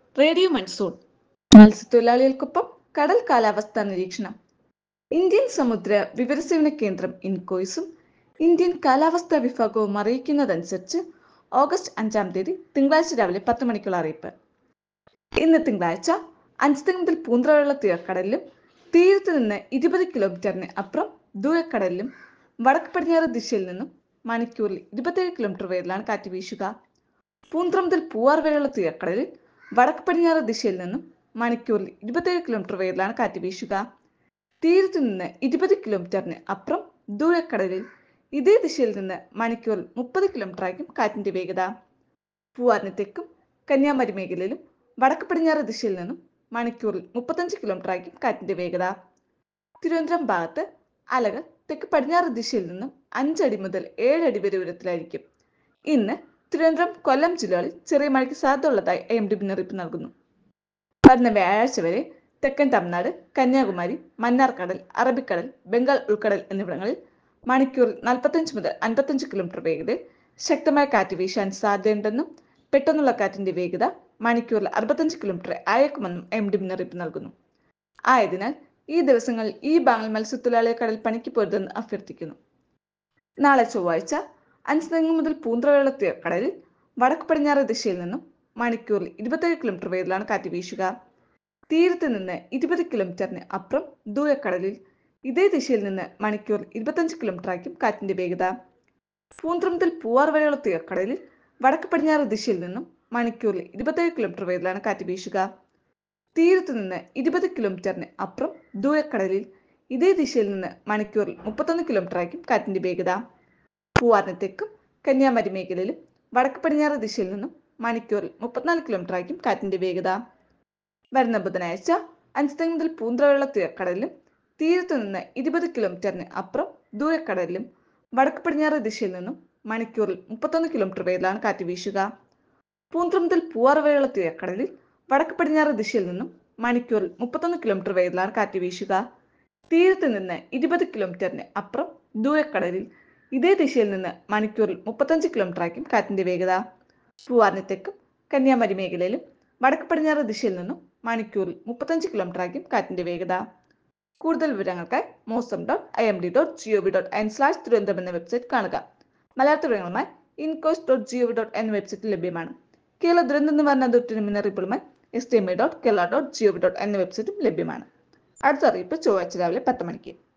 radio monsoon മത്സ്യത്തൊഴിലാളികൾക്കൊപ്പം കടൽ കാലാവസ്ഥാ നിരീക്ഷണം ഇന്ത്യൻ സമുദ്ര വിവരസേവന കേന്ദ്രം ഇൻകോയ്സും ഇന്ത്യൻ കാലാവസ്ഥാ വിഭാഗവും അറിയിക്കുന്നതനുസരിച്ച് ഓഗസ്റ്റ് അഞ്ചാം തീയതി തിങ്കളാഴ്ച രാവിലെ പത്ത് മണിക്കുള്ള അറിയിപ്പ് ഇന്ന് തിങ്കളാഴ്ച അഞ്ച് മുതൽ പൂന്തറയുള്ള തീരക്കടലിലും തീരത്ത് നിന്ന് ഇരുപത് കിലോമീറ്ററിന് അപ്പുറം ദൂരക്കടലിലും വടക്ക് പടിഞ്ഞാറ് ദിശയിൽ നിന്നും മണിക്കൂറിൽ ഇരുപത്തേഴ് കിലോമീറ്റർ വേഗത്തിലാണ് കാറ്റ് വീശുക പൂന്തറ മുതൽ പൂവാർ വരെയുള്ള തീരക്കടലിൽ വടക്ക് പടിഞ്ഞാറ് ദിശയിൽ നിന്നും മണിക്കൂറിൽ ഇരുപത്തേഴ് കിലോമീറ്റർ വേഗത്തിലാണ് കാറ്റ് വീശുക തീരത്ത് നിന്ന് ഇരുപത് കിലോമീറ്ററിന് അപ്പുറം ദൂരക്കടലിൽ ഇതേ ദിശയിൽ നിന്ന് മണിക്കൂറിൽ മുപ്പത് കിലോമീറ്റർ ആയിരിക്കും കാറ്റിന്റെ വേഗത പൂവാറിന് തെക്കും കന്യാകുമാരി മേഖലയിലും വടക്ക് പടിഞ്ഞാറ് ദിശയിൽ നിന്നും മണിക്കൂറിൽ മുപ്പത്തഞ്ച് കിലോമീറ്റർ ആയിരിക്കും കാറ്റിന്റെ വേഗത തിരുവനന്തപുരം ഭാഗത്ത് അലകൾ തെക്ക് പടിഞ്ഞാറ് ദിശയിൽ നിന്നും അഞ്ചടി മുതൽ ഏഴടി വരെ ഉയരത്തിലായിരിക്കും ഇന്ന് തിരുവനന്തപുരം കൊല്ലം ജില്ലകളിൽ ചെറിയ മഴയ്ക്ക് സാധ്യതയുള്ളതായി എം ഡി മുന്നറിയിപ്പ് നൽകുന്നു വരുന്ന വ്യാഴാഴ്ച വരെ തെക്കൻ തമിഴ്നാട് കന്യാകുമാരി മന്നാർക്കടൽ അറബിക്കടൽ ബംഗാൾ ഉൾക്കടൽ എന്നിവിടങ്ങളിൽ മണിക്കൂറിൽ നാൽപ്പത്തഞ്ച് മുതൽ അൻപത്തഞ്ച് കിലോമീറ്റർ വേഗതയിൽ ശക്തമായ കാറ്റ് വീശാൻ സാധ്യതയുണ്ടെന്നും പെട്ടെന്നുള്ള കാറ്റിന്റെ വേഗത മണിക്കൂറിൽ അറുപത്തഞ്ച് കിലോമീറ്റർ ആയേക്കുമെന്നും എം ഡി മുന്നറിയിപ്പ് നൽകുന്നു ആയതിനാൽ ഈ ദിവസങ്ങളിൽ ഈ ഭാഗങ്ങൾ മത്സ്യത്തൊഴിലാളിയെ കടൽ പണിക്ക് പോരുതെന്ന് അഭ്യർത്ഥിക്കുന്നു നാളെ ചൊവ്വാഴ്ച അഞ്ച് തെങ്ങ് മുതൽ പൂന്തറയുള്ള കടലിൽ വടക്ക് പടിഞ്ഞാറ് ദിശയിൽ നിന്നും മണിക്കൂറിൽ ഇരുപത്തേഴ് കിലോമീറ്റർ വേഗത്തിലാണ് കാറ്റ് വീശുക തീരത്ത് നിന്ന് ഇരുപത് കിലോമീറ്ററിന് അപ്പുറം ദൂരക്കടലിൽ ഇതേ ദിശയിൽ നിന്ന് മണിക്കൂറിൽ ഇരുപത്തഞ്ച് കിലോമീറ്റർ ആയിരിക്കും കാറ്റിന്റെ വേഗത പൂന്തറ മുതൽ പൂവാർ വരെയുള്ള തീരക്കടലിൽ വടക്ക് പടിഞ്ഞാറ് ദിശയിൽ നിന്നും മണിക്കൂറിൽ ഇരുപത്തേഴ് കിലോമീറ്റർ വേഗത്തിലാണ് കാറ്റ് വീശുക തീരത്ത് നിന്ന് ഇരുപത് കിലോമീറ്ററിന് അപ്പുറം ദൂരക്കടലിൽ ഇതേ ദിശയിൽ നിന്ന് മണിക്കൂറിൽ മുപ്പത്തൊന്ന് കിലോമീറ്റർ ആയിരിക്കും കാറ്റിന്റെ വേഗത പൂവാറിന് തെക്കും കന്യാകുമാരി മേഖലയിലും വടക്ക് പടിഞ്ഞാറ് ദിശയിൽ നിന്നും മണിക്കൂറിൽ മുപ്പത്തിനാല് കിലോമീറ്റർ ആയിരിക്കും കാറ്റിന്റെ വേഗത വരുന്ന ബുധനാഴ്ച അഞ്ചുതെങ്ങ് മുതൽ പൂന്തറയുള്ള തീരക്കടലിലും തീരത്തു നിന്ന് ഇരുപത് കിലോമീറ്ററിന് അപ്പുറം ദൂരക്കടലിലും വടക്ക് പടിഞ്ഞാറ് ദിശയിൽ നിന്നും മണിക്കൂറിൽ മുപ്പത്തൊന്ന് കിലോമീറ്റർ വേഗത്തിലാണ് കാറ്റ് വീശുക പൂന്തറ മുതൽ പൂവാർ വരെയുള്ള തീരക്കടലിൽ വടക്ക് പടിഞ്ഞാറ് ദിശയിൽ നിന്നും മണിക്കൂറിൽ മുപ്പത്തൊന്ന് കിലോമീറ്റർ വേഗത്തിലാണ് കാറ്റ് വീശുക തീരത്ത് നിന്ന് ഇരുപത് കിലോമീറ്ററിന് അപ്പുറം ദൂരക്കടലിൽ ഇതേ ദിശയിൽ നിന്ന് മണിക്കൂറിൽ മുപ്പത്തഞ്ച് കിലോമീറ്റർ ആയിരിക്കും കാറ്റിന്റെ വേഗത പൂവാറിന് തെക്കും കന്യാകുമാരി മേഖലയിലും വടക്ക് പടിഞ്ഞാറ് ദിശയിൽ നിന്നും മണിക്കൂറിൽ മുപ്പത്തഞ്ച് കിലോമീറ്റർ ആയിരിക്കും കാറ്റിന്റെ വേഗത കൂടുതൽ വിവരങ്ങൾക്കായി mausam dot I M D dot G O V dot N slash Thiruvananthapuram എന്ന വെബ്സൈറ്റ് കാണുക മലയാള വിവരങ്ങളുമായി INCOIS dot G O V dot എന്ന വെബ്സൈറ്റിൽ ലഭ്യമാണ് കേരള ദുരന്ത നിവാരണ അതോറിറ്റിയുടെ മുന്നറിയിപ്പുകളുമായി S T M A dot Kerala dot G O V dot എന്ന വെബ്സൈറ്റും ലഭ്യമാണ് അടുത്ത അറിയിപ്പ് ചൊവ്വാഴ്ച രാവിലെ പത്ത് മണിക്ക്